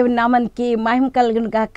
దేవుని నామానికి మహిమ కలుగును గాక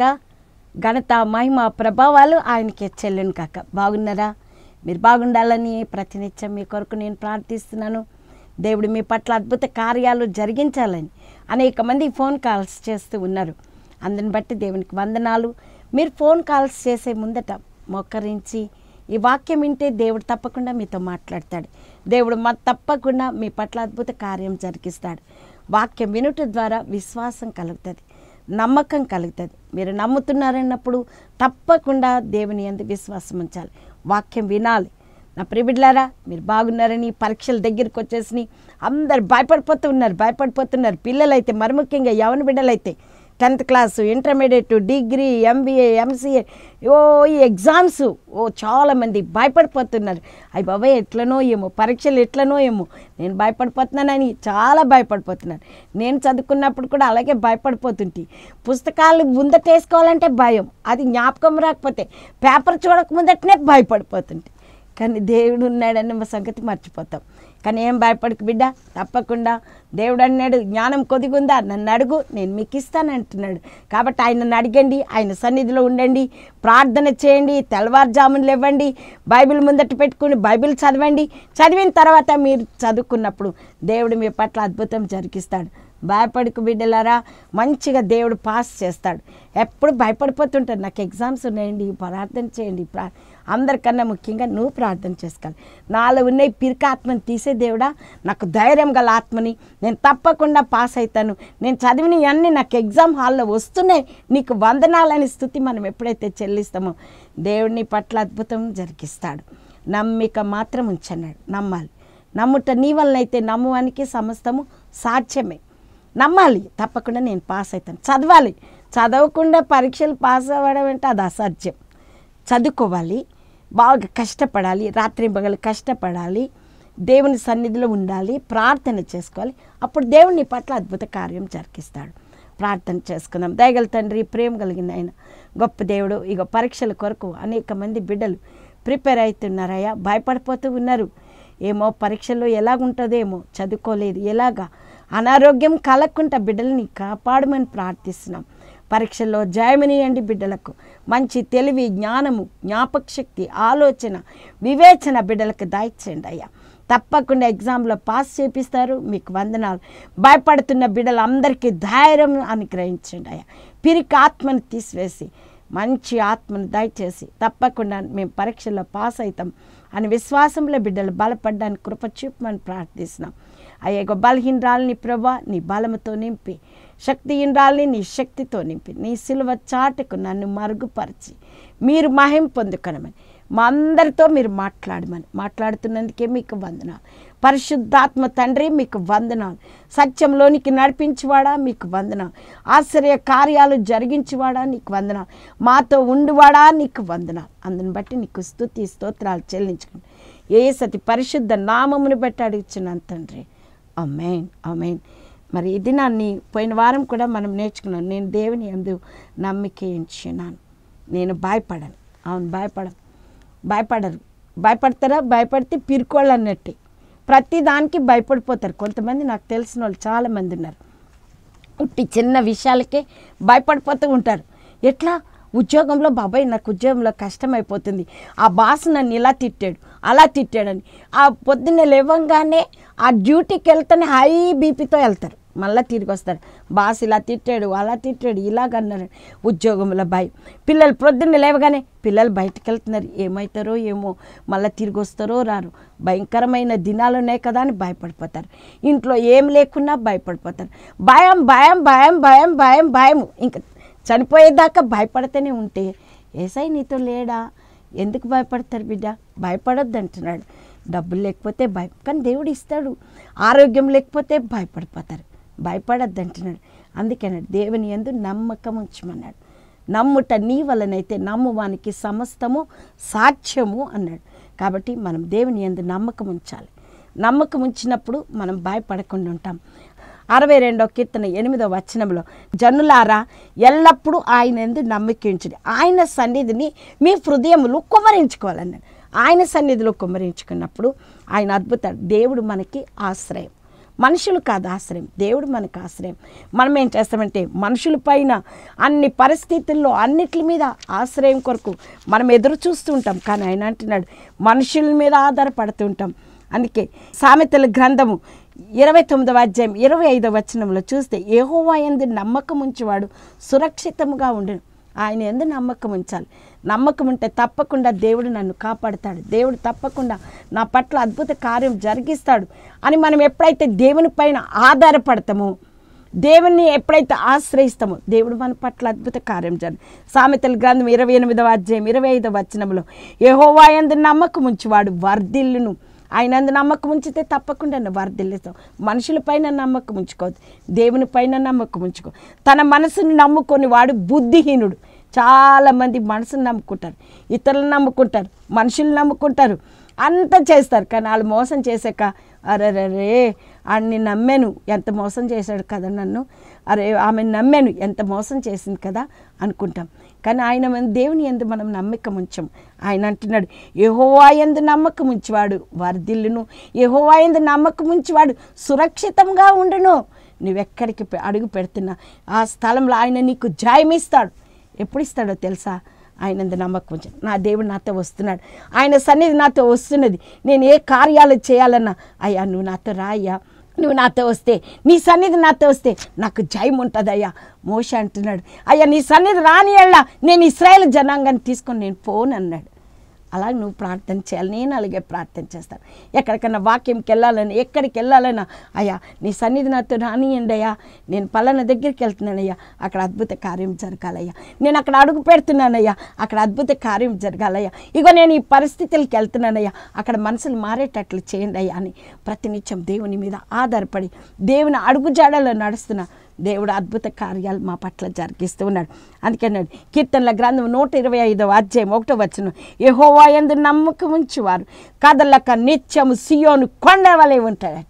ఘనత మహిమ ప్రభావాలు ఆయనకి చెల్లును కాక బాగున్నారా మీరు బాగుండాలని ప్రతినిత్యం మీ కొరకు నేను ప్రార్థిస్తున్నాను దేవుడు మీ పట్ల అద్భుత కార్యాలు జరిగించాలని అనేక మంది ఫోన్ కాల్స్ చేస్తూ ఉన్నారు అందుని బట్టి దేవునికి వందనాలు మీరు ఫోన్ కాల్స్ చేసే ముందట మోకరించి ఈ వాక్యం వింటే దేవుడు తప్పకుండా మీతో మాట్లాడతాడు దేవుడు మా తప్పకుండా మీ పట్ల అద్భుత కార్యం జరిగిస్తాడు వాక్యం వినుట ద్వారా విశ్వాసం కలుగుతుంది నమ్మకం కలుగుతుంది మీరు నమ్ముతున్నారన్నప్పుడు తప్పకుండా దేవుని ఎందు విశ్వాసం ఉంచాలి వాక్యం వినాలి నా ప్రిబిడ్లారా మీరు బాగున్నారని పరీక్షల దగ్గరికి వచ్చేసి అందరు భయపడిపోతూ ఉన్నారు భయపడిపోతున్నారు పిల్లలైతే మరి ముఖ్యంగా యవన బిడ్డలైతే tenth class intermediate degree MBA MCA ఓ ఈ ఎగ్జామ్స్ ఓ చాలామంది భయపడిపోతున్నారు అయ్యి బాబాయ్ ఎట్లనో ఏమో పరీక్షలు ఎట్లనో ఏమో నేను భయపడిపోతున్నానని చాలా భయపడిపోతున్నాను నేను చదువుకున్నప్పుడు కూడా అలాగే భయపడిపోతుంటే పుస్తకాలు ముందటేసుకోవాలంటే భయం అది జ్ఞాపకం రాకపోతే పేపర్ చూడక ముందటనే భయపడిపోతుంటే కానీ దేవుడు ఉన్నాడన్న సంగతి మర్చిపోతాం కానీ ఏం భయపడకు బిడ్డ తప్పకుండా దేవుడు అన్నాడు జ్ఞానం కొదిగుందా నన్ను అడుగు నేను మీకు ఇస్తాను అంటున్నాడు కాబట్టి ఆయనను అడగండి ఆయన సన్నిధిలో ఉండండి ప్రార్థన చేయండి తెల్లవారుజాములు ఇవ్వండి బైబిల్ ముందట పెట్టుకుని బైబిల్ చదవండి చదివిన తర్వాత మీరు చదువుకున్నప్పుడు దేవుడు మీ పట్ల అద్భుతం జరిగిస్తాడు భయపడకు బిడ్డలారా మంచిగా దేవుడు పాస్ చేస్తాడు ఎప్పుడు భయపడిపోతుంటాడు నాకు ఎగ్జామ్స్ ఉన్నాయండి ప్రార్థన చేయండి ప్రా అందరికన్నా ముఖ్యంగా నువ్వు ప్రార్థన చేసుకోవాలి నాలో ఉన్న ఈ పిరిక ఆత్మని తీసే దేవుడా నాకు ధైర్యం గల ఆత్మని నేను తప్పకుండా పాస్ అవుతాను నేను చదివిన అన్నీ నాకు ఎగ్జామ్ హాల్లో వస్తున్నాయి నీకు వందనాలని స్థుతి మనం ఎప్పుడైతే చెల్లిస్తామో దేవుడిని పట్ల అద్భుతం జరిగిస్తాడు నమ్మిక మాత్రం ఉంచన్నాడు నమ్మాలి నమ్ముట నీ వలనైతే నమ్మువానికి సమస్తము సాధ్యమే నమ్మాలి తప్పకుండా నేను పాస్ అవుతాను చదవాలి చదవకుండా పరీక్షలు పాస్ అవ్వడం అంటే అది అసాధ్యం చదువుకోవాలి బాగా కష్టపడాలి రాత్రి పగలు కష్టపడాలి దేవుని సన్నిధిలో ఉండాలి ప్రార్థన చేసుకోవాలి అప్పుడు దేవుని పట్ల అద్భుత కార్యం జరిగిస్తాడు ప్రార్థన చేసుకుందాం దయగల తండ్రి ప్రేమ కలిగిన ఆయన గొప్ప దేవుడు ఇక పరీక్షల కొరకు అనేక మంది బిడ్డలు ప్రిపేర్ అవుతున్నారయ్యా భయపడిపోతూ ఉన్నారు ఏమో పరీక్షల్లో ఎలాగుంటుందేమో చదువుకోలేదు ఎలాగా అనారోగ్యం కలగకుండా బిడ్డల్ని కాపాడమని ప్రార్థిస్తున్నాం పరీక్షల్లో జయమనియండి బిడ్డలకు మంచి తెలివి జ్ఞానము జ్ఞాపక శక్తి ఆలోచన వివేచన బిడ్డలకు దాయిచ్చేయండి అయ్యా తప్పకుండా ఎగ్జామ్లో పాస్ చేపిస్తారు మీకు వందనాలు భయపడుతున్న బిడ్డలందరికీ ధైర్యం అనుగ్రహించండి అయ్యా పిరికి ఆత్మను తీసివేసి మంచి ఆత్మను దయచేసి తప్పకుండా మేము పరీక్షల్లో పాస్ అవుతాం అని విశ్వాసంలో బిడ్డలు బలపడ్డానికి కృప చూపమని ప్రార్థిస్తున్నాం అయ్యో బలహీనరాలని ప్రభా నీ బలముతో నింపి శక్తిహీనరాలని నీ శక్తితో నింపి నీ సిలువ చాటుకు నన్ను మరుగుపరిచి మీరు మహిం పొందుకొనమని మా అందరితో మీరు మాట్లాడమని మాట్లాడుతున్నందుకే మీకు వందనాలు పరిశుద్ధాత్మ తండ్రి మీకు వందనాలు సత్యంలోనికి నడిపించువాడా మీకు వందనాలు ఆశ్చర్య కార్యాలు జరిగించువాడా నీకు వందనాలు మాతో ఉండువాడా నీకు వందనాలు అందుని బట్టి నీకు స్తుతి స్తోత్రాలు చెల్లించుకోండి ఏ సతి పరిశుద్ధ నామమును బట్టి అడుగుచున్నాను తండ్రి అమేన్ అమేన్ మరి ఈ దినాన్ని పోయిన వారం కూడా మనం నేర్చుకున్నాం నేను దేవుని అందు నమ్మిక ఎంచున్నాను నేను భయపడను అవును భయపడను భయపడరు భయపడతారా భయపడితే పిరుకోళ్ళు అన్నట్టే ప్రతి దానికి భయపడిపోతారు కొంతమంది నాకు తెలిసిన వాళ్ళు చాలామంది ఉన్నారు ఉట్టి చిన్న విషయాలకే భయపడిపోతూ ఉంటారు ఎట్లా ఉద్యోగంలో బాబాయ్ నాకు ఉద్యోగంలో కష్టమైపోతుంది ఆ బాస్ నన్ను ఇలా తిట్టాడు అలా తిట్టాడని ఆ పొద్దున్న లేవంగానే ఆ డ్యూటీకి వెళ్తేనే హై బీపీతో వెళ్తారు మళ్ళీ తిరిగి వస్తారు బాస్ ఇలా తిట్టాడు అలా తిట్టాడు ఇలాగన్నారు ఉద్యోగంలో భయం పిల్లలు ప్రొద్దున్న లేవగానే పిల్లలు బయటకు వెళ్తున్నారు ఏమవుతారో ఏమో మళ్ళీ తిరిగి వస్తారో రారు భయంకరమైన దినాలు ఉన్నాయి కదా అని భయపడిపోతారు ఇంట్లో ఏం లేకున్నా భయపడిపోతారు భయం భయం భయం భయం భయం భయం ఇంకా చనిపోయేదాకా భయపడితేనే ఉంటే ఏసై నీతో లేడా ఎందుకు భయపడతారు బిడ్డ భయపడొద్దు అంటున్నాడు డబ్బులు లేకపోతే భయం కానీ దేవుడు ఇస్తాడు ఆరోగ్యం లేకపోతే భయపడిపోతారు భయపడొద్దు అంటున్నాడు అందుకన్నాడు దేవుని ఎందు నమ్మకం ఉంచమన్నాడు నమ్ముట నీ వలనైతే నమ్మువానికి సమస్తము సాధ్యము అన్నాడు కాబట్టి మనం దేవుని ఎందు నమ్మకం ఉంచాలి నమ్మకం ఉంచినప్పుడు మనం భయపడకుండా ఉంటాం అరవై రెండో కీర్తన ఎనిమిదో వచనంలో జనులారా ఎల్లప్పుడూ ఆయన ఎందు నమ్మకించండి ఆయన సన్నిధిని మీ హృదయములు కుమరించుకోవాలన్నాడు ఆయన సన్నిధిలో కుమరించుకున్నప్పుడు ఆయన అద్భుత దేవుడు మనకి ఆశ్రయం మనుషులు కాదు ఆశ్రయం దేవుడు మనకు ఆశ్రయం మనం ఏం చేస్తామంటే మనుషుల పైన అన్ని పరిస్థితుల్లో అన్నిటి మీద ఆశ్రయం కొరకు మనం ఎదురు చూస్తూ ఉంటాం కానీ ఆయన అంటున్నాడు మనుషుల మీద ఆధారపడుతూ ఉంటాం అందుకే సామెతల గ్రంథము ఇరవై తొమ్మిదవ అధ్యాయం ఇరవై ఐదవ వచనంలో చూస్తే ఏహోవా ఎందు నమ్మకం ఉంచేవాడు సురక్షితముగా ఉండను ఆయన ఎందు నమ్మకం ఉంచాలి నమ్మకం ఉంటే తప్పకుండా దేవుడు నన్ను కాపాడుతాడు దేవుడు తప్పకుండా నా పట్ల అద్భుత కార్యం జరిగిస్తాడు అని మనం ఎప్పుడైతే దేవుని పైన ఆధారపడతామో దేవుణ్ణి ఎప్పుడైతే ఆశ్రయిస్తామో దేవుడు మన పట్ల అద్భుత కార్యం జరిగి సామెతల గ్రంథం ఇరవై ఎనిమిదవ అధ్యాయం ఇరవై ఐదవ వచనంలో యెహోవా యందు నమ్మకం ఉంచువాడు వర్ధిల్లును ఆయన అందు నమ్మకం ఉంచితే తప్పకుండా నువ్వు వర్ధిల్లుతావు మనుషుల పైన నమ్మకం ఉంచుకోవద్దు దేవుని పైన నమ్మకం ఉంచుకో తన మనసుని నమ్ముకొని వాడు బుద్ధిహీనుడు చాలామంది మనసుని నమ్ముకుంటారు ఇతరులను నమ్ముకుంటారు మనుషులు నమ్ముకుంటారు అంతా చేస్తారు కానీ వాళ్ళు మోసం చేశాక అరే రే ఆడిని నమ్మాను ఎంత మోసం చేశాడు కదా నన్ను అరే ఆమె నమ్మాను ఎంత మోసం చేసింది కదా అనుకుంటాం కానీ ఆయన మన దేవుని ఎందు మనం నమ్మకం ఉంచాం ఆయన అంటున్నాడు యెహోవా ఎందు నమ్మకం ఉంచేవాడు వర్ధిల్లును యెహోవా ఎందు నమ్మకం ఉంచేవాడు సురక్షితంగా ఉండును నువ్వెక్కడికి పె- అడుగు పెడుతున్నా ఆ స్థలంలో ఆయన నీకు జయమిస్తాడు ఎప్పుడు ఇస్తాడో తెలుసా ఆయన ఎందు నమ్మకం ఉంచు నా దేవుడు నాతో వస్తున్నాడు ఆయన సన్నిధి నాతో వస్తున్నది నేను ఏ కార్యాలు చేయాలన్నా అయ్యా నువ్వు నాతో రా అయ్యా నువ్వు నాతో వస్తే నీ సన్నిధి నాతో వస్తే నాకు జయం ఉంటుంది అయ్యా మోష అంటున్నాడు అయ్యా నీ సన్నిధి రాని ఎళ్ళ నేను ఇస్రాయేల్ జనాంగాన్ని తీసుకొని నేను పోను అన్నాడు అలా నువ్వు ప్రార్థన చేయాలి నేను అలాగే ప్రార్థన చేస్తాను ఎక్కడికన్నా వాక్యంకి వెళ్ళాలని ఎక్కడికి వెళ్ళాలన్నా అయ్యా నీ సన్నిధి నాతో రానియండి అయ్యా నేను పలానా దగ్గరికి వెళ్తున్నానయ్యా అక్కడ అద్భుత కార్యం జరగాలయ్యా నేను అక్కడ అడుగు పెడుతున్నానయ్యా అక్కడ అద్భుత కార్యం జరగాలయ్యా ఇగో నేను ఈ పరిస్థితులకి వెళ్తున్నానయ్యా అక్కడ మనసులు మారేటట్లు చేయండి అయ్యా అని ప్రతినిత్యం దేవుని మీద ఆధారపడి దేవుని అడుగు జాడలో నడుస్తున్నా దేవుడు అద్భుత కార్యాలు మా పట్ల జరిగిస్తూ ఉన్నాడు అందుకే అన్నాడు కీర్తనల గ్రంథం నూట ఇరవై ఐదవ అధ్యాయం ఒకటో వచ్చిన యెహోవా యందు నమ్మకం ఉంచువారు కదలక నిత్యము సియోను కొండ వలె ఉంటాడట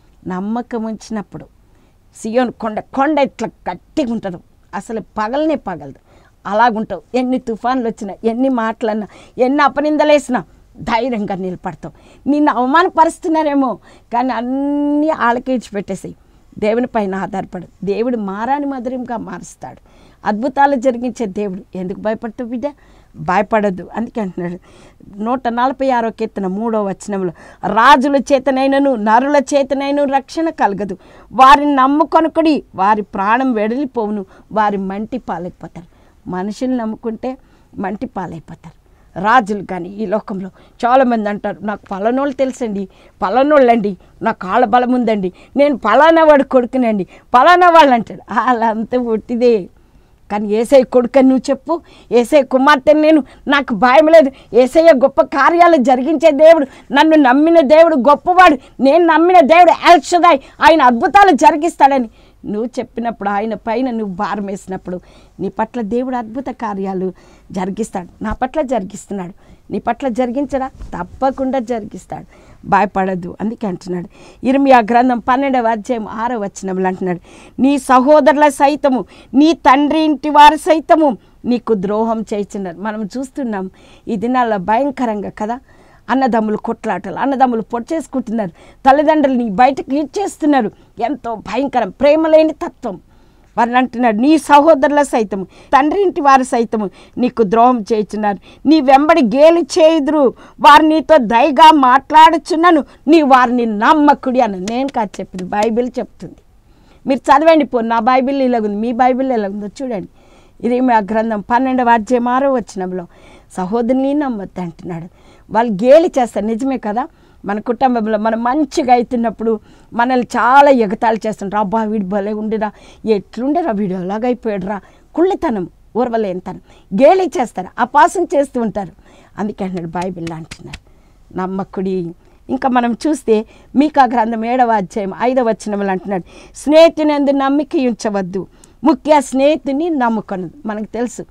నమ్మకం ఉంచినప్పుడు సియోను కొండ కొండ ఇట్లా గట్టిగా ఉంటారు అసలు పగలనే పగలదు అలాగుంటావు ఎన్ని తుఫాన్లు వచ్చినా ఎన్ని మాటలన్నా ఎన్ని అపనిందలేసినా ధైర్యంగా నిలబడతావు నిన్ను అవమానపరుస్తున్నారేమో కానీ అన్నీ ఆలకేచి పెట్టేసాయి దేవుని పైన ఆధారపడు దేవుడు మారాని మధురంగా మారుస్తాడు అద్భుతాలు జరిగించే దేవుడు ఎందుకు భయపడతావు బిడ్డ భయపడద్దు అందుకే అంటున్నాడు నూట నలభై ఆరో కీర్తన మూడో వచనంలో రాజుల చేతనైనను నరుల చేతనైన రక్షణ కలగదు వారిని నమ్ముకొనుకుడి వారి ప్రాణం వెడలిపోవును వారి మంటి పాలైపోతారు మనుషులు నమ్ముకుంటే మంటి పాలైపోతారు రాజులు కానీ ఈ లోకంలో చాలామంది అంటారు నాకు పలానోళ్ళు తెలుసండి పలానోళ్ళండి నాకు కాళ్ళ బలం ఉందండి నేను పలానా వాడు కొడుకునండి పలానా వాళ్ళు అంటాడు వాళ్ళంతా ఒట్టిదే కానీ ఏసై కొడుకని నువ్వు చెప్పు ఏసై కుమార్తెని నేను నాకు భయం లేదు ఏసయ్య గొప్ప కార్యాలు జరిగించే దేవుడు నన్ను నమ్మిన దేవుడు గొప్పవాడు నేను నమ్మిన దేవుడు ఎల్షదాయ్ ఆయన అద్భుతాలు జరిగిస్తాడని నువ్వు చెప్పినప్పుడు ఆయన పైన నువ్వు భారం వేసినప్పుడు నీ పట్ల దేవుడు అద్భుత కార్యాలు జరిగిస్తాడు నా పట్ల జరిగిస్తున్నాడు నీ పట్ల జరిగించడా తప్పకుండా జరిగిస్తాడు భయపడద్దు అందుకే అంటున్నాడు ఇరిమియా గ్రంథం పన్నెండవ అధ్యాయం ఆరో వచనంలో అంటున్నాడు నీ సహోదరుల సైతము నీ తండ్రి ఇంటి వారి సైతము నీకు ద్రోహం చేయించున్నారు మనం చూస్తున్నాం ఈ దినాల్లో భయంకరంగా కదా అన్నదమ్ములు కొట్లాటలు అన్నదమ్ములు పొట్టేసుకుంటున్నారు తల్లిదండ్రులని బయటకు ఇచ్చేస్తున్నారు ఎంతో భయంకరం ప్రేమ లేని తత్వం వారిని అంటున్నాడు నీ సహోదరుల సైతము తండ్రి ఇంటి వారి సైతము నీకు ద్రోహం చేయుచున్నారు నీ వెంబడి గేలు చేయుదురు వారు నీతో దయగా మాట్లాడుచున్నాను నీ వారిని నమ్మకుడి అని నేను కాదు చెప్పింది బైబిల్ చెప్తుంది మీరు చదవండి పో నా బైబిల్ ఇలాగుంది మీ బైబిల్ ఎలాగుందో చూడండి ఇది మా గ్రంథం పన్నెండవ అధ్యాయం ఆరో వచ్చినంలో సహోదరుని నమ్మద్దు అంటున్నాడు వాళ్ళు గేలి చేస్తారు నిజమే కదా మన కుటుంబంలో మనం మంచిగా అవుతున్నప్పుడు మనల్ని చాలా ఎగతాళి చేస్తుంటారు అబ్బా వీడు భలే ఉండిరా ఎట్లుండరా వీడు ఎలాగైపోయాడురా కుళ్ళితనం ఊర్వలేనితనం గేలి చేస్తారు అపాసం చేస్తూ ఉంటారు అందుకే అంటున్నాడు బైబిల్ అంటున్నారు నమ్మకుడి ఇంకా మనం చూస్తే మీకా గ్రంథం ఏడవ అధ్యాయం ఐదవ వచనములు అంటున్నాడు స్నేహితునందు నమ్మిక ఉంచవద్దు ముఖ్య స్నేహితుని నమ్ముకొనదు మనకు తెలుసు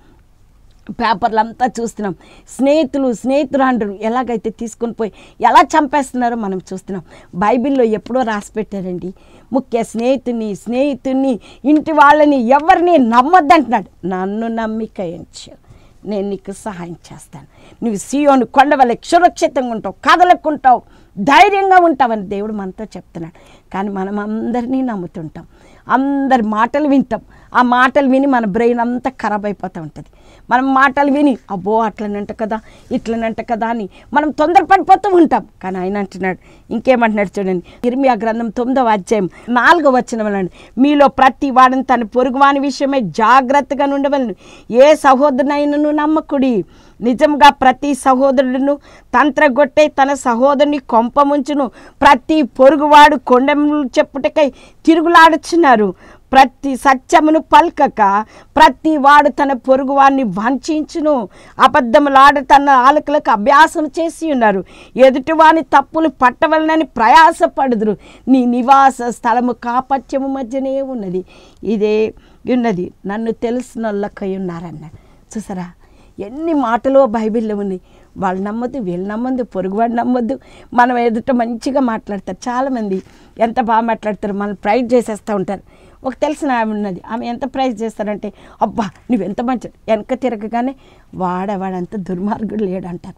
పేపర్లు అంతా చూస్తున్నాం స్నేహితులు స్నేహితురాండ్రులు ఎలాగైతే తీసుకొని పోయి ఎలా చంపేస్తున్నారో మనం చూస్తున్నాం బైబిల్లో ఎప్పుడో రాసి పెట్టారండి ముఖ్య స్నేహితుని స్నేహితుని ఇంటి వాళ్ళని ఎవరిని నమ్మొద్దంటున్నాడు నన్ను నమ్మిక ఎంచు నేను నీకు సహాయం చేస్తాను నువ్వు సీయోను కొండ వల్ల సురక్షితంగా ఉంటావు కదలకుంటావు ధైర్యంగా ఉంటావని దేవుడు మనతో చెప్తున్నాడు కానీ మనం అందరినీ నమ్ముతుంటాం అందరి మాటలు వింటాం ఆ మాటలు విని మన బ్రెయిన్ అంతా ఖరాబ్ అయిపోతూ ఉంటుంది మనం మాటలు విని అబ్బో అట్లనంట కదా ఇట్లనంట కదా అని మనం తొందరపడిపోతూ ఉంటాం కానీ ఆయన అంటున్నాడు ఇంకేమంటున్నాడు చూడండి ఇర్మియా గ్రంథం తొమ్మిదవ అధ్యాయం నాలుగవ వచ్చిన వలండి మీలో ప్రతి వాడిని తన పొరుగువాని విషయమై జాగ్రత్తగా ఉండవలను ఏ సహోదరునైనను నమ్మకుడి నిజంగా ప్రతి సహోదరుడును తంత్రగొట్టే తన సహోదరుని కొంపముంచును ప్రతి పొరుగువాడు కొండములు చెప్పుటకై తిరుగులాడుచున్నారు ప్రతి సత్యమును పల్కక ప్రతి వాడు తన పొరుగువాన్ని వంచును అబద్ధములాడ తన ఆలకులకు అభ్యాసం చేసి ఉన్నారు ఎదుటివాని తప్పులు పట్టవలనని ప్రయాసపడుదురు నీ నివాస స్థలము కాపట్యము మధ్యనే ఉన్నది ఇదే ఉన్నది నన్ను తెలిసిన వాళ్ళకై ఉన్నారన్నాడు చూసారా ఎన్ని మాటలు బైబిల్లో ఉన్నాయి వాళ్ళు నమ్మొద్దు వీళ్ళు నమ్మొద్దు పొరుగువాడు నమ్మొద్దు మనం ఎదుట మంచిగా మాట్లాడతారు చాలామంది ఎంత బాగా మాట్లాడతారు మనం ప్రైజ్ చేసేస్తూ ఉంటారు ఒక తెలిసిన ఆమె ఉన్నది ఆమె ఎంత ప్రైజ్ చేస్తారంటే అబ్బా నువ్వు ఎంత మంచి వెనక తిరగగానే వాడవాడంత దుర్మార్గుడు లేడంటారు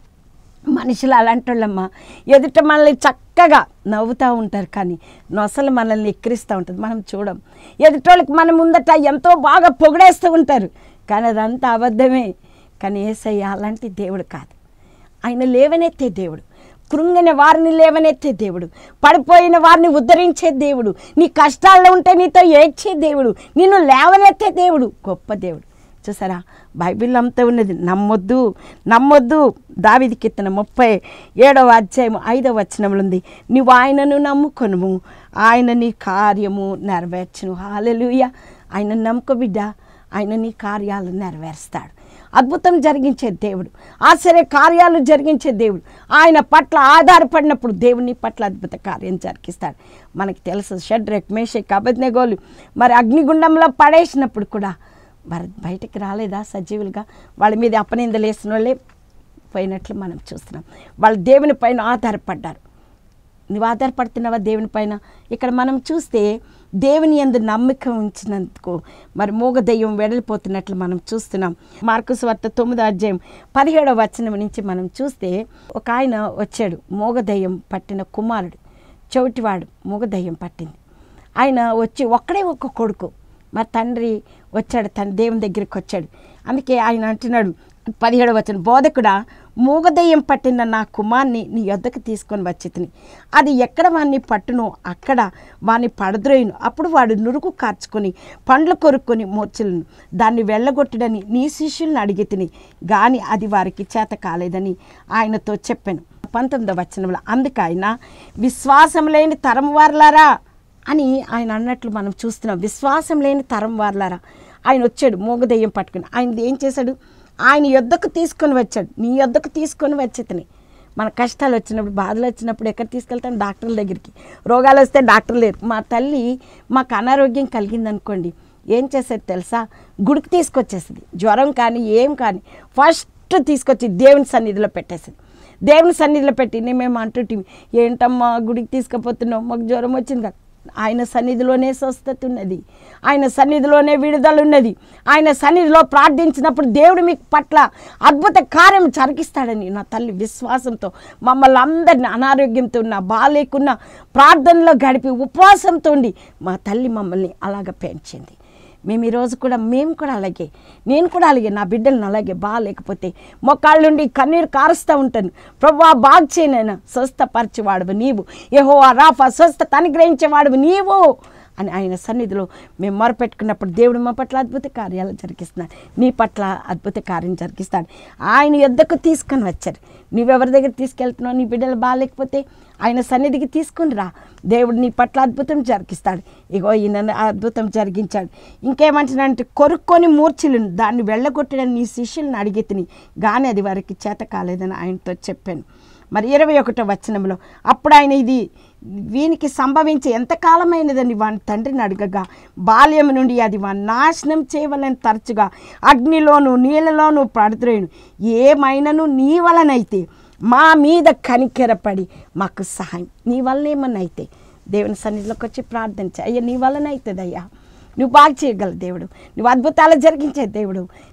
మనుషులు అలాంటి వాళ్ళమ్మా ఎదుట మనల్ని చక్కగా నవ్వుతూ ఉంటారు కానీ నొసలు మనల్ని ఎక్కిరిస్తూ ఉంటుంది మనం చూడం ఎదుటోళ్ళకి మన ముందట ఎంతో బాగా పొగిడేస్తూ ఉంటారు కానీ అదంతా అబద్ధమే కానీ ఏసయ్య అలాంటి దేవుడు కాదు ఆయన లేవనెత్తే దేవుడు కృంగిన వారిని లేవనెత్తే దేవుడు పడిపోయిన వారిని ఉద్ధరించే దేవుడు నీ కష్టాల్లో ఉంటే నీతో ఏడ్చే దేవుడు నిన్ను లేవనెత్తే దేవుడు గొప్ప దేవుడు చూసారా బైబిల్ అంతా ఉన్నది నమ్మొద్దు నమ్మొద్దు దావిది కీర్తన ముప్పై ఏడవ అధ్యాయం ఐదవ వచనంలో ఉంది నువ్వు ఆయనను నమ్ముకొనుము ఆయన నీ కార్యము నెరవేర్చును హాలెలుయ ఆయన నమ్ముకో బిడ్డ ఆయన నీ కార్యాలు నెరవేరుస్తాడు అద్భుతం జరిగించే దేవుడు ఆశ్చర్య కార్యాలు జరిగించే దేవుడు ఆయన పట్ల ఆధారపడినప్పుడు దేవుని పట్ల అద్భుత కార్యం జరిగిస్తాడు మనకి తెలుసు షడ్రెక్ మేషక్ అబద్నగోలు మరి అగ్నిగుండంలో పడేసినప్పుడు కూడా మరి బయటికి రాలేదా సజీవులుగా వాళ్ళ మీద అపనిందలు వేసిన వాళ్ళే పోయినట్లు మనం చూస్తున్నాం వాళ్ళు దేవుని పైన ఆధారపడ్డారు నువ్వు ఆధారపడుతున్నావా దేవుని పైన ఇక్కడ మనం చూస్తే దేవుని ఎందు నమ్మకం ఉంచినందుకు మరి మూగదయ్యం వెడలిపోతున్నట్లు మనం చూస్తున్నాం మార్కుస్ వార్త తొమ్మిదో అధ్యాయం పదిహేడవ వచనం నుంచి మనం చూస్తే ఒక ఆయన వచ్చాడు మూగదయ్యం పట్టిన కుమారుడు చెవిటివాడు మూగదయ్యం పట్టింది ఆయన వచ్చి ఒక్కడే ఒక్క కొడుకు మరి తండ్రి వచ్చాడు తన దేవుని దగ్గరికి వచ్చాడు అందుకే ఆయన అంటున్నాడు పదిహేడు వచ్చిన బోధకుడా మూగదయ్యం పట్టిన నా కుమార్ని నీ యొద్దకు తీసుకొని వచ్చి తిని అది ఎక్కడ వాడిని పట్టును అక్కడ వాని పడద్రోయును అప్పుడు వాడు నురుగు కార్చుకొని పండ్లు కొరుక్కొని మూర్చులను దాన్ని వెళ్ళగొట్టుడని నీ శిష్యుల్ని అడిగి తిని కానీ అది వారికి చేత కాలేదని ఆయనతో చెప్పాను పంతొమ్మిదో వచనంలో అందుకు ఆయన విశ్వాసం లేని తరం వారలారా అని ఆయన అన్నట్లు మనం చూస్తున్నాం విశ్వాసం లేని తరం వారలారా ఆయన వచ్చాడు మూగదయ్యం పట్టుకుని ఆయన ఏం చేశాడు ఆయన యొద్దకు తీసుకొని వచ్చాడు నీ యొద్దకు తీసుకొని వచ్చేతని మన కష్టాలు వచ్చినప్పుడు బాధలు వచ్చినప్పుడు ఎక్కడ తీసుకెళ్తాం డాక్టర్ల దగ్గరికి రోగాలు వస్తే డాక్టర్ లేరు మా తల్లి మాకు అనారోగ్యం కలిగింది అనుకోండి ఏం చేసేది తెలుసా గుడికి తీసుకొచ్చేసింది జ్వరం కానీ ఏం కానీ ఫస్ట్ తీసుకొచ్చి దేవుని సన్నిధిలో పెట్టేసింది దేవుని సన్నిధిలో పెట్టి మేము అంటుంటే ఏంటమ్మా గుడికి తీసుకుపోతున్నావు మాకు జ్వరం వచ్చింది కదా ఆయన సన్నిధిలోనే స్వస్థత ఉన్నది ఆయన సన్నిధిలోనే విడుదల ఉన్నది ఆయన సన్నిధిలో ప్రార్థించినప్పుడు దేవుడు మీకు పట్ల అద్భుత కార్యం జరిగిస్తాడని నా తల్లి విశ్వాసంతో మమ్మల్ని అందరిని అనారోగ్యంతో ఉన్న బాలేకున్న ప్రార్థనలో గడిపి ఉపవాసంతో ఉండి మా తల్లి మమ్మల్ని అలాగ పెంచింది మేము ఈరోజు కూడా మేము కూడా అలాగే నేను కూడా అలాగే నా బిడ్డలను అలాగే బాగాలేకపోతే మొక్కాళ్ళ నుండి కన్నీరు కారుస్తూ ఉంటాను ప్రభా బాగు చేయనైనా స్వస్థపరిచేవాడువు నీవు ఏహో రాఫా స్వస్థత అనుగ్రహించేవాడువు నీవు అని ఆయన సన్నిధిలో మేము మొరపెట్టుకున్నప్పుడు దేవుడు మా పట్ల అద్భుత కార్యాలు జరిగిస్తున్నాడు నీ పట్ల అద్భుత కార్యం జరిగిస్తాడు ఆయన యుద్ధకు తీసుకొని వచ్చారు నువ్వెవరి దగ్గర తీసుకెళ్తున్నావు నీ బిడ్డలు బాగాలేకపోతే ఆయన సన్నిధికి తీసుకుని రా దేవుడు నీ పట్ల అద్భుతం జరిగిస్తాడు ఇగో ఈయన అద్భుతం జరిగించాడు ఇంకేమంటున్నాడంటే కొరుక్కొని మూర్ఛలను దాన్ని వెళ్ళగొట్టడని నీ శిష్యులను అడిగి తిని కానీ అది వారికి చేత కాలేదని ఆయనతో చెప్పాను మరి ఇరవై ఒకటో వచనంలో అప్పుడు ఆయన ఇది వీనికి సంభవించి ఎంతకాలమైనదని వాని తండ్రిని అడగగా బాల్యం నుండి అది వాని నాశనం చేయవలని తరచుగా అగ్నిలోను నీళ్ళలోను పడుతురేను ఏమైనను నీ వలనైతే మా మీద కనికెరపడి మాకు సహాయం నీ వలన ఏమన్నా అయితే దేవుని సన్నిధిలోకి వచ్చి ప్రార్థించ అయ్యా నీ వలన అవుతుంది అయ్యా నువ్వు బాగా చేయగల దేవుడు నువ్వు అద్భుతాలు జరిగించే దేవుడు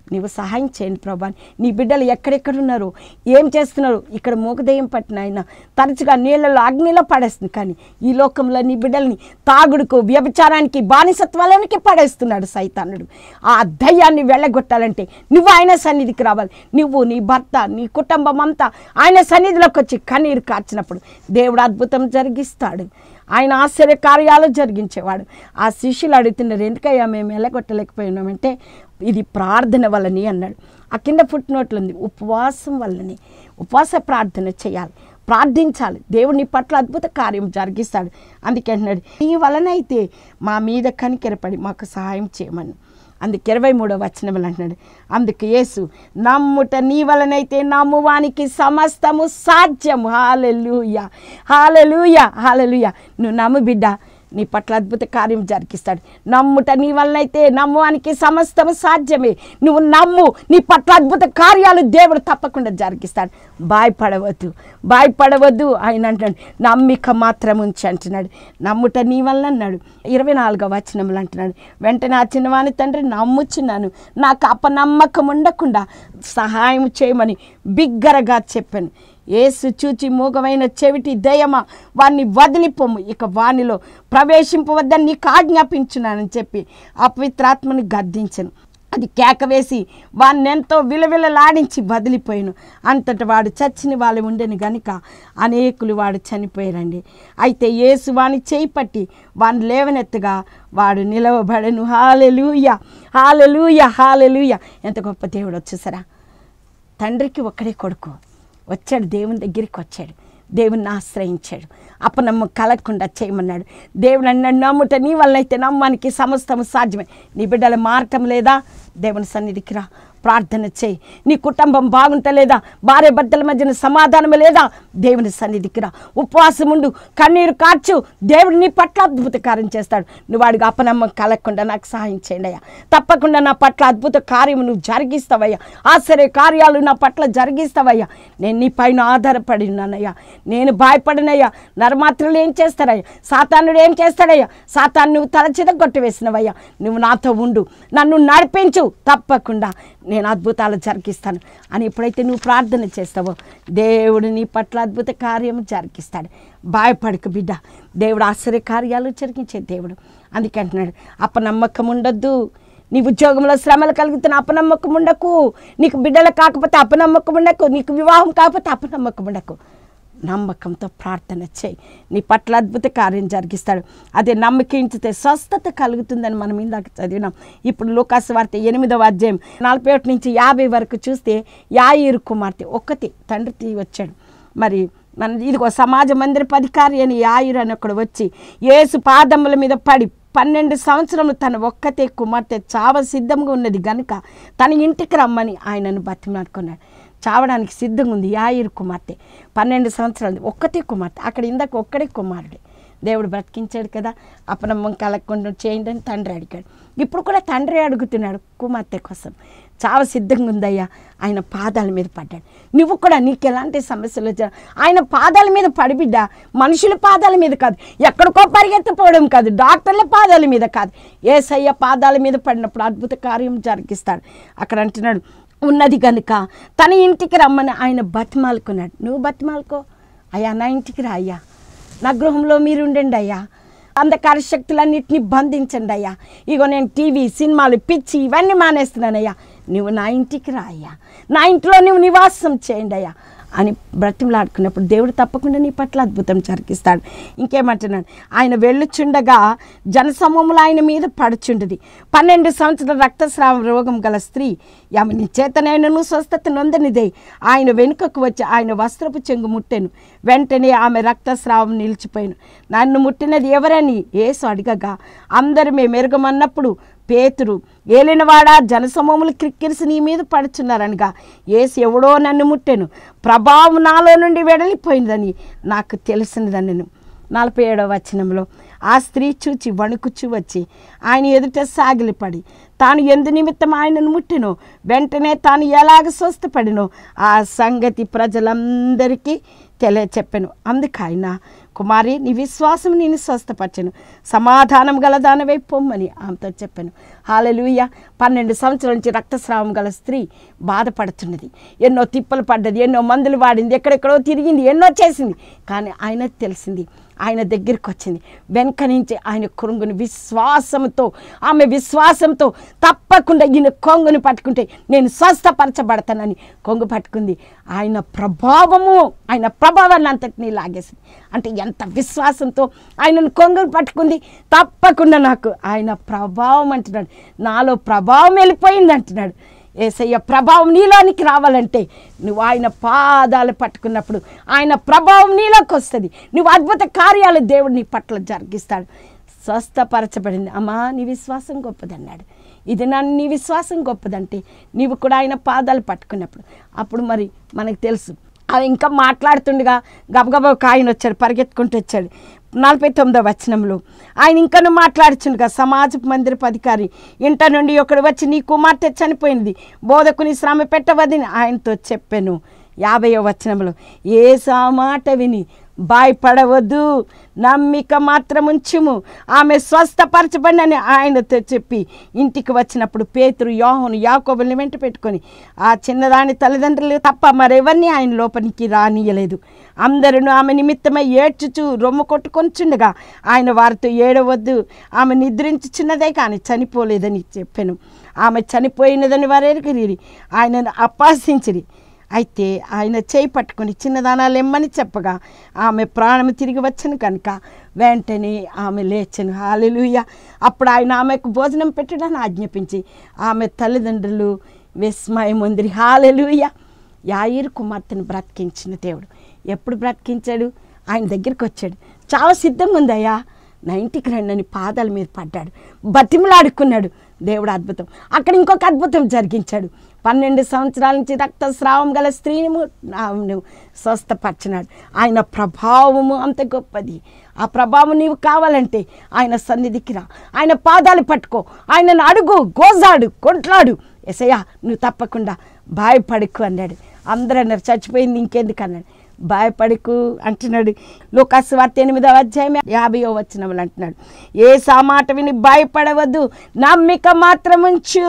నీవు సహాయం చేయండి ప్రభా నీ బిడ్డలు ఎక్కడెక్కడ ఉన్నారు ఏం చేస్తున్నారు ఇక్కడ మూగదయం పట్టిన ఆయన తరచుగా నీళ్ళలో అగ్నిలో పడేస్తుంది కానీ ఈ లోకంలో నీ బిడ్డల్ని తాగుడుకు వ్యభిచారానికి బానిసత్వాలనికి పడేస్తున్నాడు సైతానుడు ఆ దయ్యాన్ని వెళ్ళగొట్టాలంటే నువ్వు ఆయన సన్నిధికి రావాలి నువ్వు నీ భర్త నీ కుటుంబం అంతా ఆయన సన్నిధిలోకి వచ్చి కన్నీరు కార్చినప్పుడు దేవుడు అద్భుతం జరిగిస్తాడు ఆయన ఆశ్చర్య కార్యాలు జరిగించేవాడు ఆ శిష్యులు అడుగుతున్నారు ఎందుకయ్యా మేము వెళ్ళగొట్టలేకపోయినామంటే ఇది ప్రార్థన వల్లని అన్నాడు ఆ కింద ఫుట్ నోట్లు ఉంది ఉపవాసం వల్లని ఉపవాస ప్రార్థన చేయాలి ప్రార్థించాలి దేవుని పట్ల అద్భుత కార్యం జరిగిస్తాడు అందుకే అంటున్నాడు ఈ వలనైతే మా మీద కనికెరపడి మాకు సహాయం చేయమని అందుకు ఇరవై మూడో వచనములు అంటున్నాడు అందుకు యేసు నమ్ముట నీ వలనైతే నమ్మువానికి సమస్తము సాధ్యము హాలెలూయ హాలెలూయ హాలెలూయ నువ్వు నమ్ము బిడ్డ నీ పట్ల అద్భుత కార్యం జరిగిస్తాడు నమ్ముట నీ వలనైతే నమ్మువానికి సమస్తము సాధ్యమే నువ్వు నమ్ము నీ పట్ల అద్భుత కార్యాలు దేవుడు తప్పకుండా జరిగిస్తాడు భయపడవద్దు భయపడవద్దు ఆయన అంటున్నాడు నమ్మిక మాత్రం ఉంచి అంటున్నాడు నమ్ముట నీ వల్ల అన్నాడు ఇరవై నాలుగో వచనములు అంటున్నాడు వెంటనే ఆ చిన్నవాని తండ్రి నమ్ముచున్నాను నాకు అపనమ్మకం ఉండకుండా సహాయం చేయమని బిగ్గరగా చెప్పాను ఏసు చూచి మూగమైన చెవిటి దయమా వాన్ని వదిలిపోము ఇక వానిలో ప్రవేశింపవద్దని నీకు ఆజ్ఞాపించున్నానని చెప్పి అపవిత్రాత్మని గద్దించను అది కేక వేసి వాడిని ఎంతో విలవిలలాడించి వదిలిపోయాను అంతటి వాడు చచ్చిన వాళ్ళు ఉండని గనుక అనేకులు వాడు చనిపోయారండి అయితే యేసు వాని చేయి పట్టి వాడిని లేవనెత్తగా వాడు నిలవబడను హాలెలూయ హాలెలూయ హాలెలూయ ఎంత గొప్ప దేవుడు వచ్చేసరా తండ్రికి ఒక్కడే కొడుకు వచ్చాడు దేవుని దగ్గరికి వచ్చాడు దేవుని ఆశ్రయించాడు అపనమ్మ కలగకుండా చేయమన్నాడు దేవుడు అన్నాడు నమ్ముట నీ వల్ల అయితే నమ్మానికి సమస్తము సాధ్యమే నీ బిడ్డల మార్గం లేదా దేవుని సన్నిధికి రా ప్రార్థన చేయి నీ కుటుంబం బాగుంటలేదా భార్య భర్తల మధ్యన సమాధానం లేదా దేవుని సన్నిధికి రా ఉపవాసం ఉండు కన్నీరు కార్చు దేవుడు నీ పట్ల అద్భుత కార్యం చేస్తాడు నువ్వు వాడికి అపనమ్మం కలగకుండా నాకు సహాయం చేయండి అయ్యా తప్పకుండా నా పట్ల అద్భుత కార్యం నువ్వు జరిగిస్తావయ్యా ఆశ్చర్య కార్యాలు నా పట్ల జరిగిస్తావయ్యా నేను నీ పైన ఆధారపడి ఉన్నానయ్యా నేను భయపడినయ్యా నరమాత్రులు ఏం చేస్తారయ్యా సాతానుడు ఏం చేస్తాడయ్యా సాతాను నువ్వు తలచిద కొట్టివేసినవయ్యా నువ్వు నాతో ఉండు నన్ను నడిపించు తప్పకుండా నేను అద్భుతాలు జరిగిస్తాను అని ఎప్పుడైతే నువ్వు ప్రార్థన చేస్తావో దేవుడు నీ పట్ల అద్భుత కార్యం జరిగిస్తాడు భయపడకు బిడ్డ దేవుడు ఆశ్చర్య కార్యాలు జరిగించే దేవుడు అందుకే అంటున్నాడు అపనమ్మకం ఉండొద్దు నీ ఉద్యోగంలో శ్రమలు కలుగుతున్న అపనమ్మకం ఉండకు నీకు బిడ్డలు కాకపోతే అపనమ్మకం ఉండకు నీకు వివాహం కాకపోతే అపనమ్మకం ఉండకు నమ్మకంతో ప్రార్థన చేయి నీ పట్ల అద్భుత కార్యం జరిగిస్తాడు అదే నమ్మకించితే స్వస్థత కలుగుతుందని మనం ఇందాక చదివినాం ఇప్పుడు లోకాసు వార్త ఎనిమిదవ అధ్యాయం నలభై ఒకటి నుంచి యాభై వరకు చూస్తే యాయిరు కుమార్తె ఒక్కతే తండ్రి వచ్చాడు మరి మన ఇదిగో సమాజ మందిర అధికారి అని యాయిరు అని ఒకడు వచ్చి ఏసు పాదముల మీద పడి పన్నెండు సంవత్సరములు తన ఒక్కతే కుమార్తె చావ సిద్ధంగా ఉన్నది గనుక తన ఇంటికి రమ్మని ఆయనను బతిమాడుకున్నాడు చావడానికి సిద్ధంగా ఉంది యాయిరు కుమార్తె పన్నెండు సంవత్సరాలు ఒక్కతే కుమార్తె అక్కడ ఇందాక ఒక్కడే కుమారుడే దేవుడు బ్రతికించాడు కదా అపనమ్మం కలగకుండా చేయండి అని తండ్రి అడిగాడు ఇప్పుడు కూడా తండ్రి అడుగుతున్నాడు కుమార్తె కోసం చావ సిద్ధంగా ఉందయ్యా ఆయన పాదాల మీద పడ్డాడు నువ్వు కూడా నీకు ఎలాంటి సమస్యలు వచ్చా ఆయన పాదాల మీద పడిబిడ్డ మనుషుల పాదాల మీద కాదు ఎక్కడికో పరిగెత్తిపోవడం కాదు డాక్టర్ల పాదాల మీద కాదు ఏసయ్య పాదాల మీద పడినప్పుడు అద్భుత కార్యం జరిగిస్తాడు అక్కడ అంటున్నాడు ఉన్నది కనుక తన ఇంటికి రమ్మని ఆయన బతిమాలుకున్నాడు నువ్వు బతిమాలుకో అయ్యా నా ఇంటికి రా అయ్యా నా గృహంలో మీరు ఉండండి అయ్యా అంధకార శక్తులన్నింటినీ బంధించండి అయ్యా ఇగో నేను టీవీ సినిమాలు పిచ్చి ఇవన్నీ మానేస్తున్నానయ్యా నువ్వు నా ఇంటికి రా అయ్యా నా ఇంట్లో నువ్వు నివాసం చేయండి అయ్యా అని బ్రతిమలాడుకున్నప్పుడు దేవుడు తప్పకుండా నీ పట్ల అద్భుతం జరిగిస్తాడు ఇంకేమంటున్నాడు ఆయన వెళ్ళుచుండగా జనసమూహములు ఆయన మీద పడుచుండది పన్నెండు సంవత్సరాల రక్తస్రావ రోగం గల స్త్రీ ఆమె చేతనైనను స్వస్థత నొందనిదే ఆయన వెనుకకు వచ్చి ఆయన వస్త్రపు చెంగు ముట్టెను వెంటనే ఆమె రక్తస్రావం నిలిచిపోయాను నన్ను ముట్టినది ఎవరని ఏసు అడగగా అందరు మేము ఎరగమన్నప్పుడు పేతురు ఏలినవాడా జనసమూహములు క్రిక్కిరిసి నీ మీద పడుచున్నారనగా ఏసు ఎవడో నన్ను ముట్టెను ప్రభావం నాలో నుండి వెడలిపోయిందని నాకు తెలిసినదన్నను నలభై ఏడవ వచనంలో ఆ స్త్రీ చూచి వణుకుచూ వచ్చి ఆయన ఎదుట సాగిలిపడి తాను ఎందు నిమిత్తం ఆయనను ముట్టినో వెంటనే తాను ఎలాగ స్వస్థపడినో ఆ సంగతి ప్రజలందరికీ తెలియచెప్పాను అందుకు ఆయన కుమారి నీ విశ్వాసం నేను స్వస్థపరచను సమాధానం గల దానవై పొమ్మని ఆమెతో చెప్పాను హాలలుయ పన్నెండు సంవత్సరాల నుంచి రక్తస్రావం గల స్త్రీ బాధపడుతున్నది ఎన్నో తిప్పలు పడ్డది ఎన్నో మందులు వాడింది ఎక్కడెక్కడో తిరిగింది ఎన్నో చేసింది కానీ ఆయన తెలిసింది ఆయన దగ్గరికి వచ్చింది వెనక నుంచి ఆయన కొంగుని విశ్వాసంతో ఆమె విశ్వాసంతో తప్పకుండా ఈయన కొంగుని పట్టుకుంటే నేను స్వస్థపరచబడతానని కొంగు పట్టుకుంది ఆయన ప్రభావము ఆయన ప్రభావాన్ని అంతటినీ లాగేసింది అంటే ఎంత విశ్వాసంతో ఆయనను కొంగుని పట్టుకుంది తప్పకుండా నాకు ఆయన ప్రభావం అంటున్నాడు నాలో ప్రభావం వెళ్ళిపోయింది అంటున్నాడు ఏసయ్య ప్రభావం నీలోనికి రావాలంటే నువ్వు ఆయన పాదాలు పట్టుకున్నప్పుడు ఆయన ప్రభావం నీలోకి వస్తుంది నువ్వు అద్భుత కార్యాలు దేవుడు నీ పట్ల జరిగిస్తాడు స్వస్థపరచబడింది అమ్మా నీ విశ్వాసం గొప్పదన్నాడు ఇది నన్ను నీ విశ్వాసం గొప్పదంటే నీవు కూడా ఆయన పాదాలు పట్టుకున్నప్పుడు అప్పుడు మరి మనకు తెలుసు అవి ఇంకా మాట్లాడుతుండగా గబగబా ఒక ఆయన వచ్చాడు పరిగెత్తుకుంటూ వచ్చాడు నలభై తొమ్మిదో వచనంలో ఆయన ఇంకను మాట్లాడుచుండగా సమాజ మందిరపు అధికారి ఇంట నుండి ఒకడు వచ్చి నీ కుమార్తె చనిపోయింది బోధకుని శ్రమ పెట్టవదని ఆయనతో చెప్పాను యాభైవ వచనంలో ఏ మాట విని భయపడవద్దు నమ్మిక మాత్రం ఉంచుము ఆమె స్వస్థపరచబడినని ఆయనతో చెప్పి ఇంటికి వచ్చినప్పుడు పేతురు యోహను యాకోబుల్ని వెంట పెట్టుకొని ఆ చిన్నదాని తల్లిదండ్రులు తప్ప మరెవరిని ఆయన లోపలికి రానియలేదు అందరూ ఆమె నిమిత్తమై ఏడ్చుచు రొమ్ము కొట్టుకొంచుండగా ఆయన వారితో ఏడవద్దు ఆమె నిద్రించుచున్నదే కానీ చనిపోలేదని చెప్పాను ఆమె చనిపోయినదని వారెరిగిరి ఆయనను అపాసించిరి అయితే ఆయన చేయి పట్టుకొని చిన్నదానాలు ఎమ్మని చెప్పగా ఆమె ప్రాణం తిరిగి వచ్చను కనుక వెంటనే ఆమె లేచను హాలెలుయ అప్పుడు ఆయన ఆమెకు భోజనం పెట్టడానికి ఆజ్ఞాపించి ఆమె తల్లిదండ్రులు విస్మయం ఉంది హాలెలుయ యాయిరు కుమార్తెను బ్రతికించిన దేవుడు ఎప్పుడు బ్రతికించాడు ఆయన దగ్గరికి వచ్చాడు చాలా సిద్ధంగా ఉందయ్యా నా ఇంటికి రండి అని పాదాల మీద పడ్డాడు బతిమలాడుకున్నాడు దేవుడు అద్భుతం అక్కడ ఇంకొక అద్భుతం జరిగించాడు పన్నెండు సంవత్సరాల నుంచి రక్తస్రావం గల స్త్రీని ము- ఆమెను స్వస్థపరిచినాడు ఆయన ప్రభావము అంత గొప్పది ఆ ప్రభావం నీవు కావాలంటే ఆయన సన్నిధికి రా ఆయన పాదాలు పట్టుకో ఆయనను అడుగు గోజాడు కొంట్లాడు ఎసయ్యా నువ్వు తప్పకుండా భయపడుకు అన్నాడు అందరూ అన్నారు చచ్చిపోయింది ఇంకెందుకు అన్నాడు భయపడకు అంటున్నాడు లోకాసు వార్త ఎనిమిదవ అధ్యాయం యాభైవ వచనములు అంటున్నాడు ఏ సామాట విని భయపడవద్దు నమ్మిక మాత్రం ఉంచు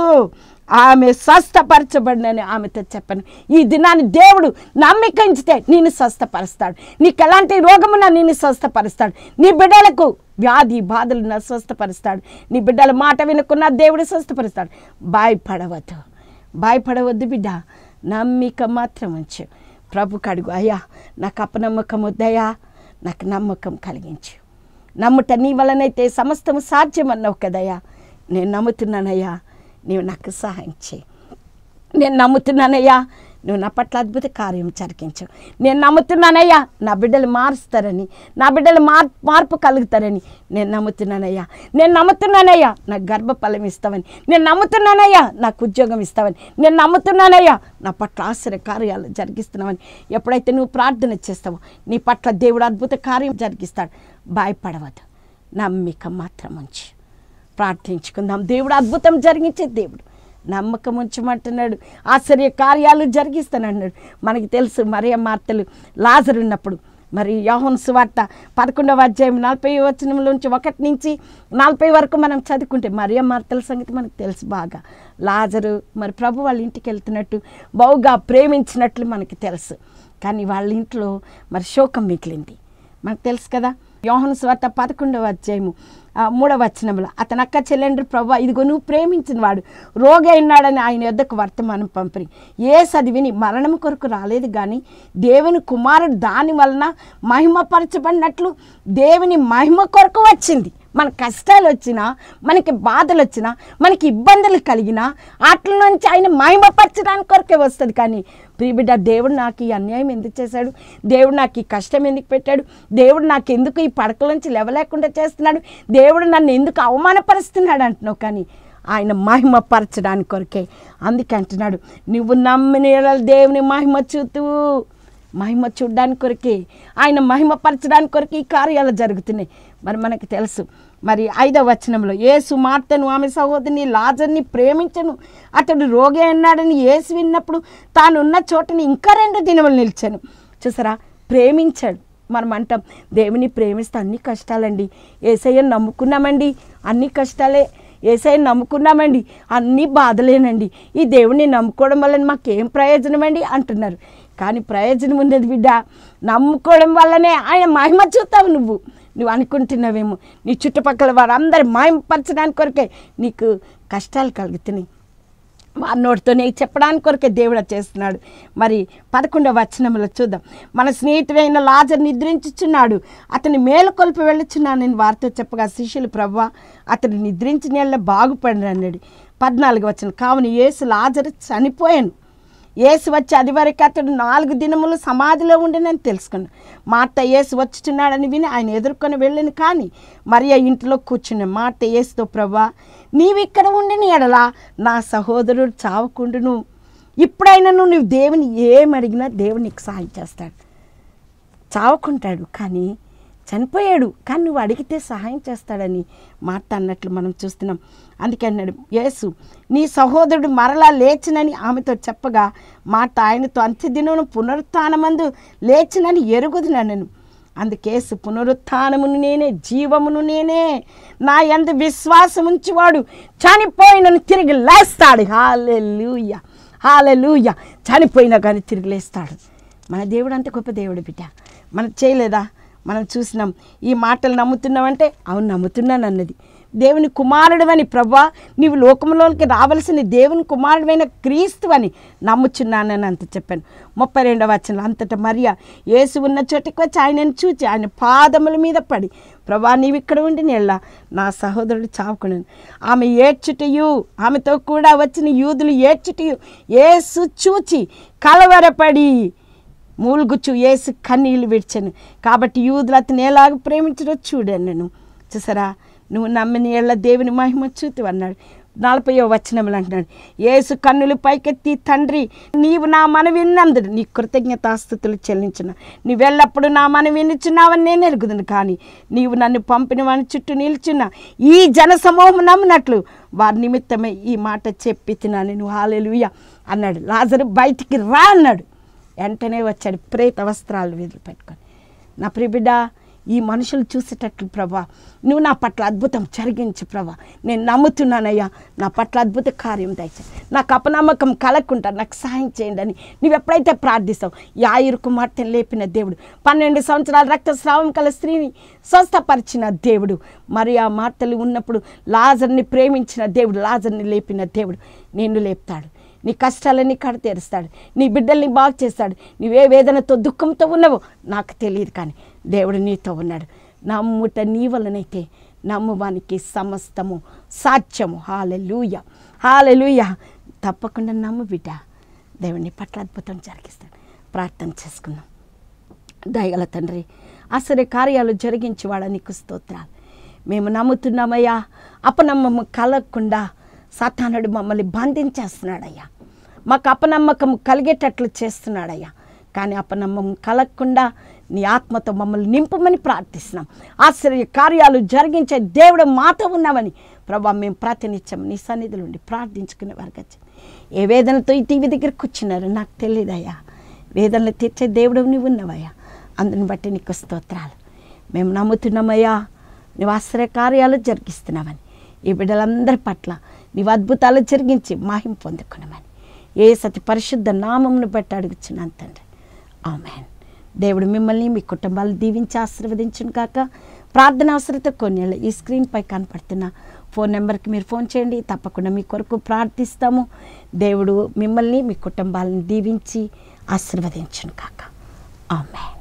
ఆమె స్వస్థపరచబడినని ఆమెతో చెప్పాను ఈ దినాన్ని దేవుడు నమ్మిక ఉంచితే నేను స్వస్థపరుస్తాడు నీకు ఎలాంటి రోగమున్నా నేను స్వస్థపరుస్తాడు నీ బిడ్డలకు వ్యాధి బాధలు స్వస్థపరుస్తాడు నీ బిడ్డల మాట వినుకున్న దేవుడు స్వస్థపరుస్తాడు భయపడవద్దు భయపడవద్దు బిడ్డ నమ్మిక మాత్రం ఉంచు ప్రభు కడుగు అయ్యా నాకు అపనమ్మకం వద్దయ్యా నాకు నమ్మకం కలిగించు నమ్ముట నీ వలనైతే సమస్తము సాధ్యమన్నావు కదయ్యా నేను నమ్ముతున్నానయ్యా నీవు నాకు సహాయం చేయి నేను నమ్ముతున్నానయ్యా నువ్వు నా పట్ల అద్భుత కార్యం జరిగించు నేను నమ్ముతున్నానయ్యా నా బిడ్డలు మారుస్తారని నా బిడ్డలు మార్ మార్పు కలుగుతారని నేను నమ్ముతున్నానయ్యా నేను నమ్ముతున్నానయ్యా నాకు గర్భఫలం ఇస్తావని నేను నమ్ముతున్నానయ్యా నాకు ఉద్యోగం ఇస్తావని నేను నమ్ముతున్నానయ్యా నా పట్ల ఆశ్చర్య కార్యాలు జరిగిస్తున్నావని ఎప్పుడైతే నువ్వు ప్రార్థన చేస్తావో నీ పట్ల దేవుడు అద్భుత కార్యం జరిగిస్తాడు భయపడవద్దు నమ్మిక మాత్రం ఉంచి ప్రార్థించుకుందాం దేవుడు అద్భుతం జరిగించే దేవుడు నమ్మకం ఉంచమంటున్నాడు ఆశ్చర్య కార్యాలు జరిగిస్తానన్నాడు మనకి తెలుసు మరియ మార్తలు లాజరు ఉన్నప్పుడు మరి యోహన్ సువార్త పదకొండవ అధ్యాయం నలభై వచనం నుంచి ఒకటి నుంచి నలభై వరకు మనం చదువుకుంటే మరియ మార్తల సంగతి మనకు తెలుసు బాగా లాజరు మరి ప్రభు వాళ్ళ ఇంటికి వెళ్తున్నట్టు బహుగా ప్రేమించినట్లు మనకి తెలుసు కానీ వాళ్ళ ఇంట్లో మరి శోకం మిగిలింది మనకు తెలుసు కదా యోహను స్వార్త పదకొండవ అధ్యాయము ఆ, మూడవ వచనంలో అతని అక్క చెల్లెండ్రు ప్రభు ఇదిగో నువ్వు ప్రేమించిన వాడు రోగి అయినాడని ఆయన యొద్దకు వర్తమానం పంపిరి ఏ చదివిని మరణం కొరకు రాలేదు కానీ దేవుని కుమారుడు దాని వలన మహిమపరచబడినట్లు దేవుని మహిమ కొరకు వచ్చింది మన కష్టాలు వచ్చినా మనకి బాధలు వచ్చినా మనకి ఇబ్బందులు కలిగినా వాటి నుంచి ఆయన మహిమపరచడానికి కొరకే వస్తుంది కానీ ప్రియబిడ్డ దేవుడు నాకు ఈ అన్యాయం ఎందుకు చేశాడు దేవుడు నాకు ఈ కష్టం ఎందుకు పెట్టాడు దేవుడు నాకు ఎందుకు ఈ పడకల నుంచి లేవలేకుండా చేస్తున్నాడు దేవుడు నన్ను ఎందుకు అవమానపరుస్తున్నాడు అంటున్నావు కానీ ఆయన మహిమపరచడానికి కొరకే అందుకే అంటున్నాడు నువ్వు నమ్మిన యెడల దేవుని మహిమ చూతువు మహిమ చూడడానికి కొరకే ఆయన మహిమపరచడానికి కొరకు ఈ కార్యాలు జరుగుతున్నాయి మరి మనకు తెలుసు మరి ఐదవ వచనంలో యేసు మార్తను ఆమె సహోదరిని లాజర్ని ప్రేమించను అతడు రోగి అన్నాడని యేసు విన్నప్పుడు తానున్న చోటని ఇంకా రెండు దినములు నిలిచాను చూసారా ప్రేమించాడు మనం అంటాం దేవుని ప్రేమిస్తే అన్ని కష్టాలండి ఏసయ్యని నమ్ముకున్నామండి అన్ని కష్టాలే ఏసైని నమ్ముకున్నామండి అన్ని బాధలేనండి ఈ దేవుణ్ణి నమ్ముకోవడం వల్ల మాకేం ప్రయోజనం అండి అంటున్నారు కానీ ప్రయోజనం ఉన్నది బిడ్డ నమ్ముకోవడం వల్లనే ఆయన మహిమ చూస్తావు నువ్వు నువ్వు అనుకుంటున్నావేమో నీ చుట్టుపక్కల వారందరూ మాయపరచడానికి కొరకే నీకు కష్టాలు కలుగుతున్నాయి వారి నోటితోనే చెప్పడానికి కొరకే దేవుడు అది చేస్తున్నాడు మరి పదకొండవ వచనంలో చూద్దాం మన స్నేహితుడైన లాజర్ నిద్రించుచున్నాడు అతని మేలుకొల్పి వెళ్ళుచున్నాను నేను వారితో చెప్పగా శిష్యులు ప్రవ్వ అతడు నిద్రించి నీళ్ళ బాగుపడిన అన్నాడు పద్నాలుగు వచ్చిన కావున యేసు లాజరు చనిపోయాను యేసు వచ్చి అది వరకు అతడు నాలుగు దినములు సమాధిలో ఉండినని తెలుసుకున్నాను మాట యేసు వచ్చుచున్నాడని విని ఆయన ఎదుర్కొని వెళ్ళాను కానీ మరి ఆ ఇంటిలో కూర్చున్న మాట యేసుతో ప్రభా నీవు ఇక్కడ ఉండిన ఎడలా నా సహోదరుడు చావకుండును ఇప్పుడైనా నువ్వు దేవుని ఏం అడిగినా దేవుడు నీకు సహాయం చేస్తాడు చావకుంటాడు కానీ చనిపోయాడు కానీ నువ్వు అడిగితే సహాయం చేస్తాడని మాట అన్నట్లు మనం చూస్తున్నాం అందుకే అన్నాడు యేసు నీ సహోదరుడు మరలా లేచినని ఆమెతో చెప్పగా మాట ఆయనతో అంత్యదినమును పునరుత్నమందు లేచినని ఎరుగుదునా నేను అందుకేసు పునరుత్నమును నేనే జీవమును నేనే నా ఎందు విశ్వాసం ఉంచివాడు చనిపోయినను తిరిగి లేస్తాడు హాలెలూయ హాలెలూయ చనిపోయినా కానీ తిరిగి లేస్తాడు మన దేవుడు అంత గొప్ప దేవుడు బిడ్డ మనం చేయలేదా మనం చూసినాం ఈ మాటలు నమ్ముతున్నావంటే అవును నమ్ముతున్నాను అన్నది దేవుని కుమారుడవని ప్రభా నీవు లోకంలోనికి రావలసిన దేవుని కుమారుడమైన క్రీస్తు అని నమ్ముచున్నానని అంత చెప్పాను ముప్పై రెండవ వచనం అంతటా మరియా యేసు ఉన్న చోటికి వచ్చి ఆయనను చూచి ఆయన పాదముల మీద పడి ప్రభా నీవు ఇక్కడ ఉండి నెళ్ళ నా సహోదరుడు చావుకున్నాను ఆమె ఏడ్చుటయు ఆమెతో కూడా వచ్చిన యూదులు ఏడ్చుటయు యేసు చూచి కలవరపడి మూలుగుచ్చు ఏసు కన్నీళ్ళు విడిచాను కాబట్టి యూదులు అతను ఎలాగ ప్రేమించడో చూడాను నేను చూసారా నువ్వు నమ్మిన ఏళ్ళ దేవుని మహిమ చూతు అన్నాడు నలభయో వచనములు అంటున్నాడు ఏసు కన్నులు పైకెత్తి తండ్రి నీవు నా మన విన్నందుడు నీ కృతజ్ఞతాస్థుతులు చెల్లించిన నీవెల్లప్పుడు నా మన వినుచున్నావని నేను ఎరుగుదును కానీ నీవు నన్ను పంపిన వాని చుట్టూ నిల్చున్న ఈ జన సమూహం నమ్మినట్లు వారి నిమిత్తమే ఈ మాట చెప్పి తిన్నాను నువ్వు హాలెలుయ అన్నాడు లాజరు బయటికి రా అన్నాడు వెంటనే వచ్చాడు ప్రేత వస్త్రాలు వీధులు పెట్టుకొని నా ప్రిబిడ్డ ఈ మనుషులు చూసేటట్లు ప్రభా నువ్వు నా పట్ల అద్భుతం జరిగించు ప్రభా నేను నమ్ముతున్నానయ్యా నా పట్ల అద్భుత కార్యం దయచే నాకు అపనమ్మకం కలగకుండా నాకు సహాయం చేయండి అని నువ్వు ఎప్పుడైతే ప్రార్థిస్తావు యాయురు కుమార్తెను లేపిన దేవుడు పన్నెండు సంవత్సరాల రక్తస్రావం కల స్త్రీని స్వస్థపరిచిన దేవుడు మరి ఆ మార్తలు ఉన్నప్పుడు లాజర్ని ప్రేమించిన దేవుడు లాజర్ని లేపిన దేవుడు నిన్ను లేపుతాడు నీ కష్టాలన్నీ కడ తీరుస్తాడు నీ బిడ్డల్ని బాగు చేస్తాడు నీవే వేదనతో దుఃఖంతో ఉన్నావో నాకు తెలియదు కానీ దేవుడు నీతో ఉన్నాడు నమ్ముట నీ వలనైతే నమ్మువానికి సమస్తము సాధ్యము హాలెలూయ హాలెలూయ తప్పకుండా నమ్ము బిడ్డ దేవుని పట్ల అద్భుతం జరిగిస్తాడు ప్రార్థన చేసుకుందాం దయగల తండ్రి అసలు కార్యాలు జరిగించేవాడ నీకు స్తోత్రాలు మేము నమ్ముతున్నామయ్యా అపనమ్మము కలగకుండా సతానుడు మమ్మల్ని బంధించేస్తున్నాడయ్యా మాకు అపనమ్మకం కలిగేటట్లు చేస్తున్నాడయ్యా కానీ అపనమ్మకం కలగకుండా నీ ఆత్మతో మమ్మల్ని నింపమని ప్రార్థిస్తున్నాం ఆశ్చర్య కార్యాలు జరిగించే దేవుడు మాతో ఉన్నామని ప్రభా మేము ప్రాతినిత్యం నీ సన్నిధిలో ఉండి ప్రార్థించుకునే వారికి వచ్చి ఏ వేదనతో ఈ టీవీ దగ్గరికి వచ్చినారు నాకు తెలియదయ్యా వేదనలు తీర్చే దేవుడు నువ్వు ఉన్నావయ్యా అందుని బట్టి నీకు స్తోత్రాలు మేము నమ్ముతున్నామయ్యా నువ్వు ఆశ్చర్య కార్యాలు జరిగిస్తున్నామని ఈ బిడ్డలందరి పట్ల నీవు అద్భుతాలు జరిగించి మాహిం పొందుకున్నామని ఏ సతి పరిశుద్ధ నామమును బట్టి అడుగుచున్నాను తండ్రి ఆమెన్ దేవుడు మిమ్మల్ని మీ కుటుంబాలను దీవించి ఆశీర్వదించును కాక ప్రార్థన అవసరత కొన్ని ఈ స్క్రీన్పై కనపడుతున్న ఫోన్ నెంబర్కి మీరు ఫోన్ చేయండి తప్పకుండా మీ కొరకు ప్రార్థిస్తాము దేవుడు మిమ్మల్ని మీ కుటుంబాలను దీవించి ఆశీర్వదించును కాక ఆమెన్